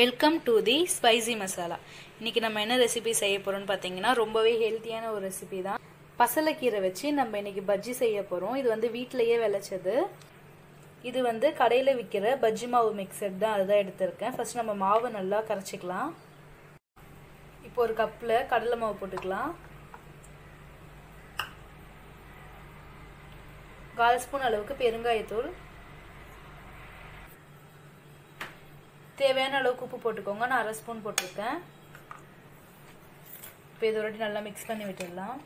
welcome to the spicy masala இன்னைக்கு நம்ம என்ன ரெசிபி செய்ய போறோம்னு பார்த்தீங்கன்னா ரொம்பவே ஹெல்த்தியான ஒரு ரெசிபி தான் பசலைக்கீரை வச்சு நம்ம இன்னைக்கு பஜ்ஜி செய்ய போறோம் இது வந்து வீட்டிலேயே விளைச்சது இது வந்து கடையில் விற்கிற பஜ்ஜி மாவு மிக்சர் தான் அதுதான் எடுத்திருக்கேன் ஃபர்ஸ்ட் நம்ம மாவு நல்லா கரைச்சிக்கலாம் இப்போ ஒரு கப்பில் கடலை மாவு போட்டுக்கலாம் கால் ஸ்பூன் அளவுக்கு பெருங்காயத்தூள் தேவையான அளவுக்கு உப்பு போட்டுக்கோங்க நான் அரை ஸ்பூன் போட்டிருக்கேன் இப்போ இது ஒரு நல்லா மிக்ஸ் பண்ணி விட்டுடலாம்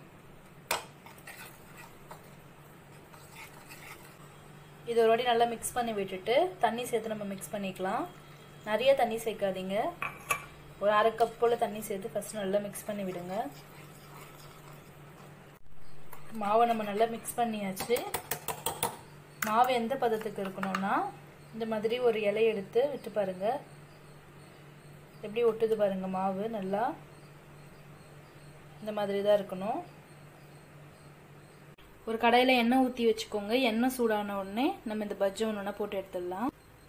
இது ஒரு வாட்டி நல்லா மிக்ஸ் பண்ணி விட்டுட்டு தண்ணி சேர்த்து நம்ம மிக்ஸ் பண்ணிக்கலாம் நிறைய தண்ணி சேர்க்காதீங்க ஒரு அரை கப் போல் தண்ணி சேர்த்து ஃபஸ்ட் நல்லா மிக்ஸ் பண்ணி விடுங்க மாவை நம்ம நல்லா மிக்ஸ் பண்ணியாச்சு மாவு எந்த பதத்துக்கு இருக்கணும்னா இந்த மாதிரி ஒரு இலை எடுத்து விட்டு பாருங்க எப்படி ஒட்டுது பாருங்க மாவு நல்லா இந்த மாதிரி தான் இருக்கணும் ஒரு கடையில் எண்ணெய் ஊற்றி வச்சுக்கோங்க எண்ணெய் சூடான உடனே நம்ம இந்த பஜ்ஜி ஒன்று ஒன்றா போட்டு எடுத்துடலாம்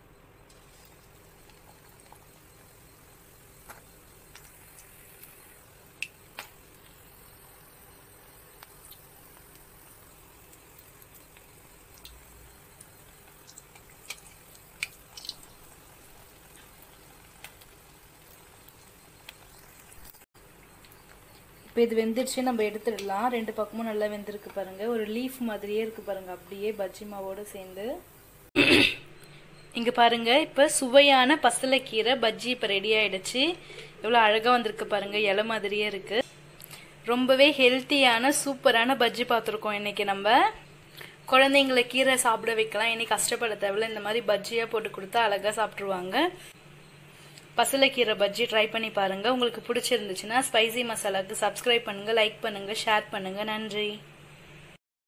இப்போ இது வெந்துடுச்சு நம்ம எடுத்துடலாம் ரெண்டு பக்கமும் நல்லா வெந்திருக்கு பாருங்க ஒரு லீஃப் மாதிரியே இருக்கு பாருங்க அப்படியே பஜ்ஜி மாவோட சேர்ந்து இங்க பாருங்க இப்ப சுவையான பசலைக்கீரை பஜ்ஜி இப்ப ரெடி ஆயிடுச்சு எவ்வளவு அழகா வந்திருக்கு பாருங்க இலை மாதிரியே இருக்கு ரொம்பவே ஹெல்த்தியான சூப்பரான பஜ்ஜி பார்த்துருக்கோம் இன்னைக்கு நம்ம குழந்தைங்களை கீரை சாப்பிட வைக்கலாம் இனி கஷ்டப்பட தேவையில்ல இந்த மாதிரி பஜ்ஜியா போட்டு கொடுத்தா அழகா சாப்பிட்ருவாங்க பசலைக்கீரை பஜ்ஜி ட்ரை பண்ணி பாருங்க உங்களுக்கு பிடிச்சிருந்துச்சுன்னா ஸ்பைசி மசாலாக்கு சப்ஸ்கிரைப் பண்ணுங்க லைக் பண்ணுங்க ஷேர் பண்ணுங்க நன்றி